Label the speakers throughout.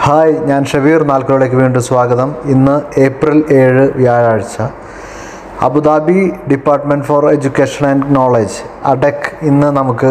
Speaker 1: hi ഞാൻ ഷബീർ നാൽക്കോളിലേക്ക് വീണ്ടും സ്വാഗതം ഇന്ന് ഏപ്രിൽ ഏഴ് വ്യാഴാഴ്ച Abu Dhabi department for education and knowledge ADEK ഇന്ന് നമുക്ക്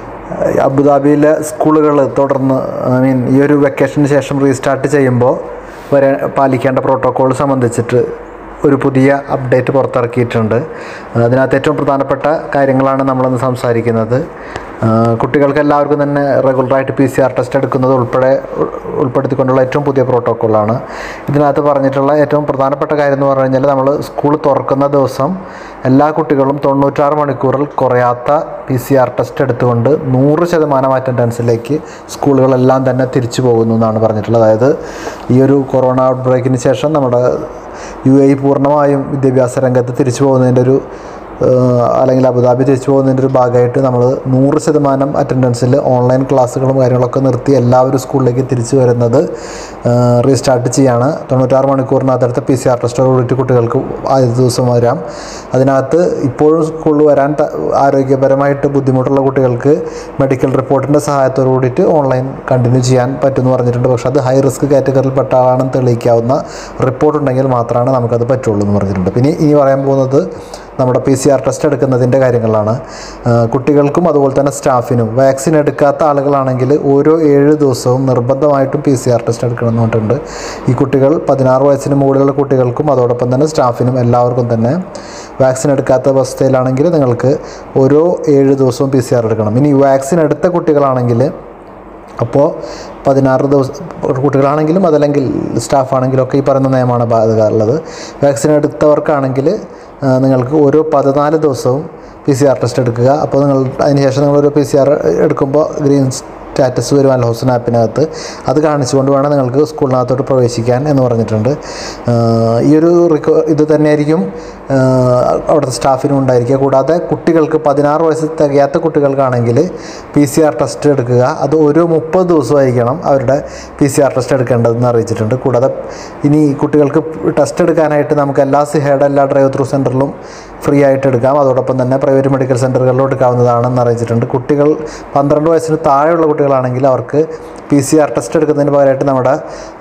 Speaker 1: അബുദാബിയിലെ സ്കൂളുകൾ തുടർന്ന് ഐ മീൻ ഈ ഒരു വെക്കേഷന് ശേഷം റീസ്റ്റാർട്ട് ചെയ്യുമ്പോൾ വരെ പാലിക്കേണ്ട പ്രോട്ടോക്കോൾ സംബന്ധിച്ചിട്ട് ഒരു പുതിയ അപ്ഡേറ്റ് പുറത്തിറക്കിയിട്ടുണ്ട് അതിനകത്ത് ഏറ്റവും പ്രധാനപ്പെട്ട കാര്യങ്ങളാണ് നമ്മളിന്ന് സംസാരിക്കുന്നത് കുട്ടികൾക്ക് എല്ലാവർക്കും തന്നെ റെഗുലറായിട്ട് പി സി ആർ ടെസ്റ്റ് എടുക്കുന്നത് ഉൾപ്പെടെ ഉൾ- ഉൾപ്പെടുത്തിക്കൊണ്ടുള്ള ഏറ്റവും പുതിയ പ്രോട്ടോക്കോളാണ് ഇതിനകത്ത് പറഞ്ഞിട്ടുള്ള ഏറ്റവും പ്രധാനപ്പെട്ട കാര്യം എന്ന് പറഞ്ഞു കഴിഞ്ഞാൽ നമ്മൾ സ്കൂൾ തുറക്കുന്ന ദിവസം എല്ലാ കുട്ടികളും തൊണ്ണൂറ്റാറ് മണിക്കൂറിൽ കുറയാത്ത പി സി ആർ ടെസ്റ്റ് എടുത്തുകൊണ്ട് നൂറ് ശതമാനം അറ്റൻഡൻസിലേക്ക് സ്കൂളുകളെല്ലാം തന്നെ തിരിച്ചു പോകുന്നു എന്നാണ് പറഞ്ഞിട്ടുള്ളത് അതായത് ഈ ഒരു കൊറോണ ഔട്ട് ബ്രേക്കിന് ശേഷം നമ്മുടെ യു എ പൂർണ്ണമായും വിദ്യാഭ്യാസ രംഗത്ത് തിരിച്ചു പോകുന്നതിൻ്റെ ഒരു ഏഹ്, അല്ലെങ്കിൽ അബുദാബി തിരിച്ചു പോകുന്നതിൻ്റെ ഒരു ഭാഗമായിട്ട് നമ്മൾ നൂറ് ശതമാനം അറ്റൻഡൻസിൽ ഓൺലൈൻ ക്ലാസ്സുകളും കാര്യങ്ങളൊക്കെ നിർത്തി എല്ലാവരും സ്കൂളിലേക്ക് തിരിച്ചു വരുന്നത് റീസ്റ്റാർട്ട് ചെയ്യാണ് തൊണ്ണൂറ്റാറ് മണിക്കൂറിനകത്തടുത്ത പി സി ആർ ടെസ്റ്റോടുകൂടി കുട്ടികൾക്ക് ആദ്യ ദിവസം വരാം അതിനകത്ത് ഇപ്പോഴും സ്കൂളിൽ വരാൻ ത- ആരോഗ്യപരമായിട്ട് ബുദ്ധിമുട്ടുള്ള കുട്ടികൾക്ക് മെഡിക്കൽ റിപ്പോർട്ടിൻ്റെ സഹായത്തോടു കൂടിയിട്ട് ഓൺലൈൻ കണ്ടിന്യൂ ചെയ്യാൻ പറ്റുമെന്ന് പറഞ്ഞിട്ടുണ്ട് പക്ഷേ അത് ഹൈ റിസ്ക് കാറ്റഗറിയിൽപ്പെട്ട ആളാണെന്ന് തെളിയിക്കാവുന്ന റിപ്പോർട്ട് ഉണ്ടെങ്കിൽ മാത്രമാണ് നമുക്കത് പറ്റുള്ളൂ എന്ന് പറഞ്ഞിട്ടുണ്ട് പിന്നെ ഇനി പറയാൻ പോകുന്നത് നമ്മുടെ പി സി ആർ ടെസ്റ്റ് എടുക്കുന്നതിൻ്റെ കാര്യങ്ങളാണ് ആ, കുട്ടികൾക്കും അതുപോലെ തന്നെ സ്റ്റാഫിനും വാക്സിൻ എടുക്കാത്ത ആളുകളാണെങ്കിൽ ഓരോ ഏഴ് ദിവസവും നിർബന്ധമായിട്ടും പി സി ആർ ടെസ്റ്റ് എടുക്കണം എന്ന് പറഞ്ഞിട്ടുണ്ട് ഈ കുട്ടികൾ പതിനാറ് വയസ്സിന് മുകളിലുള്ള കുട്ടികൾക്കും അതോടൊപ്പം തന്നെ സ്റ്റാഫിനും എല്ലാവർക്കും തന്നെ വാക്സിൻ എടുക്കാത്ത അവസ്ഥയിലാണെങ്കിൽ നിങ്ങൾക്ക് ഓരോ ഏഴ് ദിവസവും പി സി ആർ എടുക്കണം ഇനി വാക്സിൻ എടുത്ത കുട്ടികളാണെങ്കിൽ അപ്പോൾ പതിനാറ് ദിവസം കുട്ടികളാണെങ്കിലും അതല്ലെങ്കിൽ സ്റ്റാഫാണെങ്കിലും ഒക്കെ ഈ പറയുന്ന നിയമമാണ് ബാധക ഉള്ളത് വാക്സിൻ എടുത്തവർക്കാണെങ്കിൽ ആ, നിങ്ങൾക്ക് ഓരോ പതിനാല് ദിവസവും പി സി ആർ ടെസ്റ്റ് എടുക്കുക അപ്പോൾ നിങ്ങൾ അതിനുശേഷം നിങ്ങളൊരു പി സി ആർ എടുക്കുമ്പോൾ ഗ്രീൻ സ്റ്റാറ്റസ് വരും അൽ ഹോസൻ ആപ്പിനകത്ത് അത് കാണിച്ചുകൊണ്ട് വേണം നിങ്ങൾക്ക് സ്കൂളിനകത്തോട്ട് പ്രവേശിക്കാൻ എന്ന് പറഞ്ഞിട്ടുണ്ട് ആ, ഈ ഒരു റിക്കോ ഇത് തന്നെയായിരിക്കും ആ, അവിടുത്തെ സ്റ്റാഫിനും ഉണ്ടായിരിക്കുക കൂടാതെ കുട്ടികൾക്ക് പതിനാറ് വയസ്സ് തികയാത്ത കുട്ടികൾക്കാണെങ്കിൽ പി സി ആർ ടെസ്റ്റ് എടുക്കുക അത് ഒരു മുപ്പത് ദിവസമായിരിക്കണം അവരുടെ പി സി ആർ ടെസ്റ്റ് എടുക്കേണ്ടതെന്ന് അറിയിച്ചിട്ടുണ്ട് കൂടാതെ ഇനി കുട്ടികൾക്ക് ടെസ്റ്റ് എടുക്കാനായിട്ട് നമുക്ക് എല്ലാ സിഹയുടെ എല്ലാ ഡ്രൈവ് ത്രൂ സെൻറ്ററിലും ഫ്രീ ആയിട്ട് എടുക്കാം അതോടൊപ്പം തന്നെ പ്രൈവറ്റ് മെഡിക്കൽ സെൻറ്ററുകളിലും എടുക്കാവുന്നതാണെന്ന് അറിയിച്ചിട്ടുണ്ട് കുട്ടികൾ പന്ത്രണ്ട് വയസ്സിന് താഴെയുള്ള കുട്ടികളാണെങ്കിൽ അവർക്ക് പി സി ആർ ടെസ്റ്റ് എടുക്കുന്നതിന് പകരമായിട്ട് നമ്മുടെ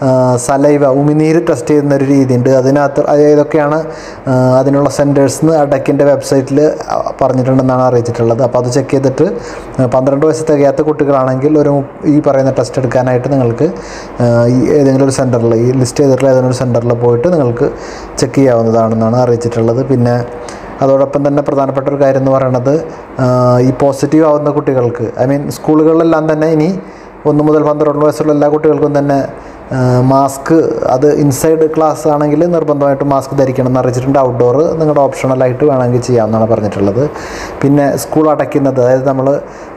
Speaker 1: സലൈവ ഉമിനീര് ടെസ്റ്റ് ചെയ്യുന്ന ഒരു രീതിയുണ്ട് അതിനകത്ത് അത് ഏതൊക്കെയാണ് ആ, അതിനുള്ള സെൻറ്റേഴ്സ് എന്ന് അഡക്കിൻ്റെ വെബ്സൈറ്റിൽ പറഞ്ഞിട്ടുണ്ടെന്നാണ് അറിയിച്ചിട്ടുള്ളത് അപ്പോൾ അത് ചെക്ക് ചെയ്തിട്ട് ആ, പന്ത്രണ്ട് വയസ്സ് തികയാത്ത കുട്ടികളാണെങ്കിൽ ഒരു മു- ഈ പറയുന്ന ടെസ്റ്റ് എടുക്കാനായിട്ട് നിങ്ങൾക്ക് ആ, ഈ ഏതെങ്കിലും ഒരു സെൻറ്ററിൽ ഈ ലിസ്റ്റ് ചെയ്തിട്ടുള്ള ഏതെങ്കിലും ഒരു സെൻറ്ററിൽ പോയിട്ട് നിങ്ങൾക്ക് ചെക്ക് ചെയ്യാവുന്നതാണെന്നാണ് അറിയിച്ചിട്ടുള്ളത് പിന്നെ അതോടൊപ്പം തന്നെ പ്രധാനപ്പെട്ട ഒരു കാര്യം എന്ന് പറയുന്നത് ആ, ഈ പോസിറ്റീവ് ആവുന്ന കുട്ടികൾക്ക് ഐ മീൻ സ്കൂളുകളിലെല്ലാം തന്നെ ഇനി ഒന്ന് മുതൽ പന്ത്രണ്ട് വയസ്സുള്ള എല്ലാ കുട്ടികൾക്കും തന്നെ മാസ്ക് അത് ഇൻസൈഡ് ക്ലാസ് ആണെങ്കിൽ നിർബന്ധമായിട്ടും മാസ്ക് ധരിക്കണം എന്ന് അറിയിച്ചിട്ടുണ്ട് ഔട്ട്ഡോർ നിങ്ങളുടെ ഓപ്ഷണലായിട്ട് വേണമെങ്കിൽ ചെയ്യാമെന്നാണ് പറഞ്ഞിട്ടുള്ളത് പിന്നെ സ്കൂൾ അടയ്ക്കുന്നത് അതായത് നമ്മൾ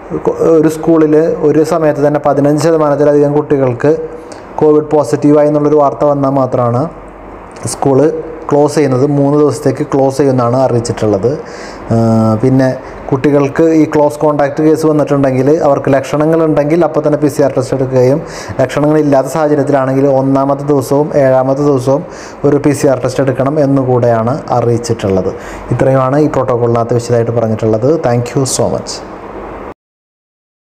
Speaker 1: ഒരു സ്കൂളിൽ ഒരു സമയത്ത് തന്നെ പതിനഞ്ച് ശതമാനത്തിലധികം കുട്ടികൾക്ക് കോവിഡ് പോസിറ്റീവായി എന്നുള്ളൊരു വാർത്ത വന്നാൽ മാത്രമാണ് സ്കൂള് ക്ലോസ് ചെയ്യുന്നത് മൂന്ന് ദിവസത്തേക്ക് ക്ലോസ് ചെയ്യുമെന്നാണ് അറിയിച്ചിട്ടുള്ളത് ആ, പിന്നെ കുട്ടികൾക്ക് ഈ ക്ലോസ് കോൺടാക്റ്റ് കേസ് വന്നിട്ടുണ്ടെങ്കിൽ അവർക്ക് ലക്ഷണങ്ങളുണ്ടെങ്കിൽ അപ്പോൾ തന്നെ പി സി ആർ ടെസ്റ്റ് എടുക്കുകയും ലക്ഷണങ്ങളില്ലാത്ത സാഹചര്യത്തിലാണെങ്കിൽ ഒന്നാമത്തെ ദിവസവും ഏഴാമത്തെ ദിവസവും ഒരു പി സി ആർ ടെസ്റ്റ് എടുക്കണം എന്നുകൂടെയാണ് അറിയിച്ചിട്ടുള്ളത് ഇത്രയുമാണ് ഈ പ്രോട്ടോക്കോളിനകത്ത് വിശദമായിട്ട് പറഞ്ഞിട്ടുള്ളത് താങ്ക് യു സോ മച്ച്